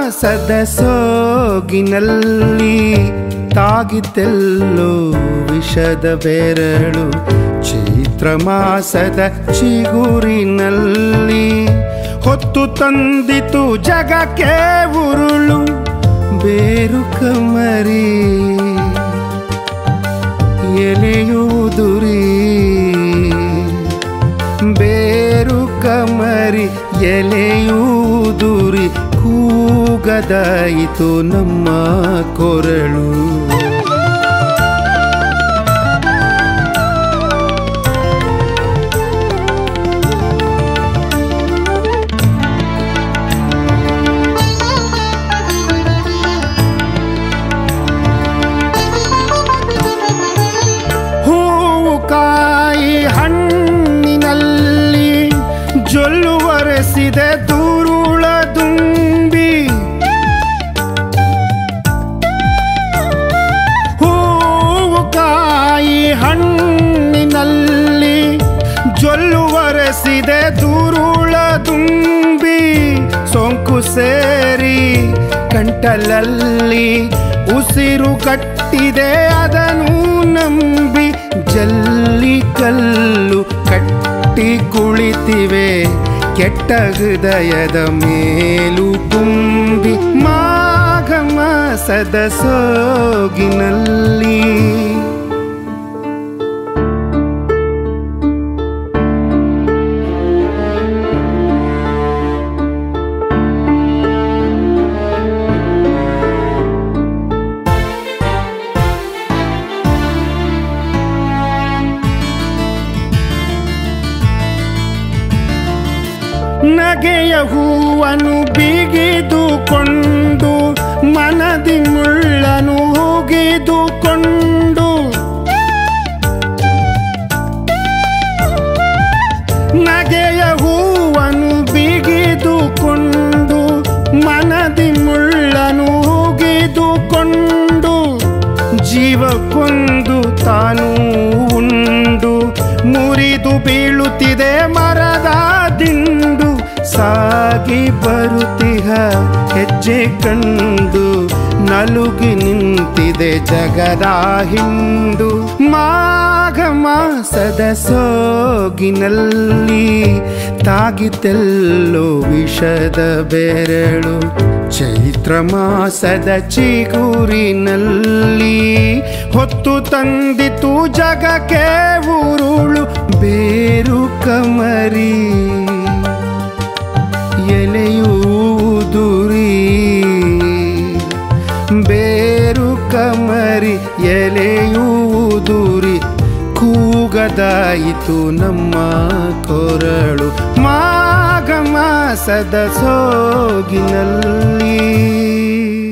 ಮಾಸದ ಸೋಗಿನಲ್ಲಿ ತಾಗಿತೆಲ್ಲೋ ವಿಷದ ಬೆರಳು ಚೈತ್ರ ಮಾಸದ ಚಿಗುರಿನಲ್ಲಿ ಹೊತ್ತು ತಂದಿತು ಜಗಕ್ಕೆ ಉರುಳು ಬೇರು ಕಮರಿ ಎಲೆಯುದುರಿ ಬೇರು ಕಮರಿ ಎಲೆಯುದುರಿ ಕೂಗದಾಯಿತು ನಮ್ಮ ಕೊರಳು ಹೂವು ಕಾಯಿ ಹಣ್ಣಿನಲ್ಲಿ ಜೊಲ್ಲುವರೆಸಿದೆ ದೂರುಳ ದುಂಬಿ ಹೂವು ಕಾಯಿ ಹಣ್ಣಿನಲ್ಲಿ ಜೊಲ್ಲುವರೆಸಿದೆ ದೂರುಳ ತುಂಬಿ ಸೋಂಕು ಸೇರಿ ಕಂಟಲಲ್ಲಿ ಉಸಿರು ಕಟ್ಟಿದೆ ಅದನ್ನು ನಂಬಿ ಜಲ್ಲಿ ಕಲ್ಲು ಕಟ್ಟಿ ಕುಳಿತಿವೆ ಕೆಟ್ಟ ಹೃದಯದ ಮೇಲು ತುಂಬಿ ಮಾಘ ಮಾಸದ ಸೋಗಿನಲ್ಲಿ ನಗೆಯ ಹೂವನ್ನು ಬಿಗಿದುಕೊಂಡು ಮನದಿ ಮುಳ್ಳನು ಹೋಗಿದುಕೊಂಡು ನಗೆಯ ಹೂವನ್ನು ಬಿಗಿದುಕೊಂಡು ಮನದಿ ಮುಳ್ಳನು ಹೋಗಿದುಕೊಂಡು ಜೀವಕ್ಕೊಂದು ತಾನು ಉಂಡು ಮುರಿದು ಬೀಳುತ್ತಿದೆ ಮರದ ದಿಂಡು ಸಾಗಿ ಬರುತ್ತಿಹ ಹೆಜ್ಜೆ ಕಂಡು ನಲುಗಿ ನಿಂತಿದೆ ಜಗದ ಹಿಂಡು ಮಾಘ ಮಾಸದ ಸೋಗಿನಲ್ಲಿ ತಾಗಿತೆಲ್ಲೋ ವಿಷದ ಬೆರಳು ಚೈತ್ರ ಮಾಸದ ಚಿಗುರಿನಲ್ಲಿ ಹೊತ್ತು ತಂದಿತು ಜಗಕ್ಕೆ ಉರುಳು ಬೇರು ಕಮರಿ ಎಲೆಯೂದುರಿ ಬೇರು ಕಮರಿ ಎಲೆಯೂದುರಿ ಕೂಗದಾಯಿತು ನಮ್ಮ ಕೊರಳು ಮಾಘ ಮಾಸದ ಸೋಗಿನಲ್ಲಿ